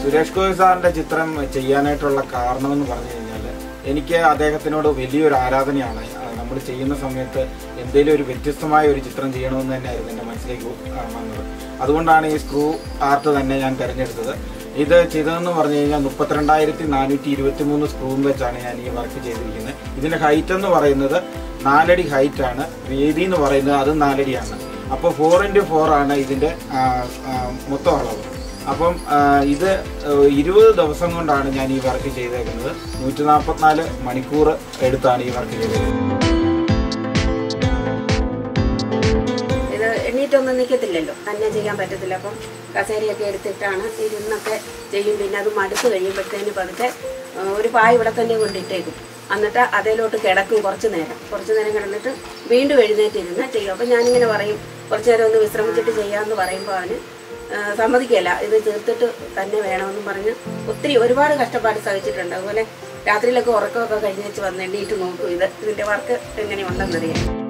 സുരേഷ് ഗോപി സാറിന്റെ ചിത്രം ചെയ്യാനായിട്ടുള്ള കാരണം എന്ന് പറഞ്ഞു കഴിഞ്ഞാൽ എനിക്ക് അദ്ദേഹത്തിനോട് വലിയൊരു ആരാധനയാണ് നമ്മൾ ചെയ്യുന്ന സമയത്ത് എന്തെങ്കിലും ഒരു വ്യത്യസ്തമായ ഒരു ചിത്രം ചെയ്യണമെന്ന് തന്നെയായിരുന്നു എൻ്റെ മനസ്സിലേക്ക് ആ, വന്നത് അതുകൊണ്ടാണ് ഈ സ്ക്രൂ ആർട്ട് തന്നെ ഞാൻ തിരഞ്ഞെടുത്തത് ഇത് ചെയ്തതെന്ന് പറഞ്ഞു കഴിഞ്ഞാൽ മുപ്പത്തിരണ്ടായിരത്തി നാനൂറ്റി ഇരുപത്തി മൂന്ന് സ്ക്രൂവും വെച്ചാണ് ഞാൻ ഈ വർക്ക് ചെയ്തിരിക്കുന്നത് ഇതിന്റെ ഹൈറ്റ് എന്ന് പറയുന്നത് നാലടി ഹൈറ്റ് ആണ് വീതി എന്ന് പറയുന്നത് അത് നാലടിയാണ് അപ്പോൾ ഫോർ ഇൻറ്റു ഫോർ ആണ് ഇതിന്റെ ആ, ആ, മൊത്തം അളവ് അപ്പം ആ, ഇത് ഏഹ്, ഇരുപത് ദിവസം കൊണ്ടാണ് ഞാൻ ഈ വർക്ക് ചെയ്തേക്കുന്നത് നൂറ്റി നാൽപ്പത്തിനാല് മണിക്കൂർ എടുത്താണ് ഈ വർക്ക് ചെയ്തത് ഇത് എണ്ണീറ്റൊന്നും നിൽക്കത്തില്ലല്ലോ തന്നെ ചെയ്യാൻ പറ്റത്തില്ല അപ്പം കസേരയൊക്കെ എടുത്തിട്ടാണ് ഇരുന്നൊക്കെ ചെയ്യും പിന്നെ അത് മടുത്ത് കഴിയുമ്പോഴത്തേന് പതുക്കെ ആ, ഒരു പായ ഇവിടെ തന്നെ കൊണ്ടിട്ടേക്കും എന്നിട്ട് അതിലോട്ട് കിടക്കും കുറച്ച് നേരം കുറച്ച് നേരം കിടന്നിട്ട് വീണ്ടും എഴുന്നേറ്റ് ഇരുന്ന് ചെയ്യും അപ്പം ഞാനിങ്ങനെ പറയും കുറച്ച് നേരം ഒന്ന് വിശ്രമിച്ചിട്ട് ചെയ്യാമെന്ന് പറയുമ്പോൾ അവന് ആ, സമ്മതിക്കല്ല ഇത് തീർത്തിട്ട് തന്നെ വേണമെന്നും പറഞ്ഞ് ഒത്തിരി ഒരുപാട് കഷ്ടപ്പാട് സഹിച്ചിട്ടുണ്ട് അതുപോലെ രാത്രിയിലൊക്കെ ഉറക്കമൊക്കെ കഴിഞ്ഞേച്ച് വന്ന് എണ്ണീറ്റ് നോക്കും ഇത് ഇതിൻ്റെ വർക്ക് എങ്ങനെയുണ്ടെന്നറിയാം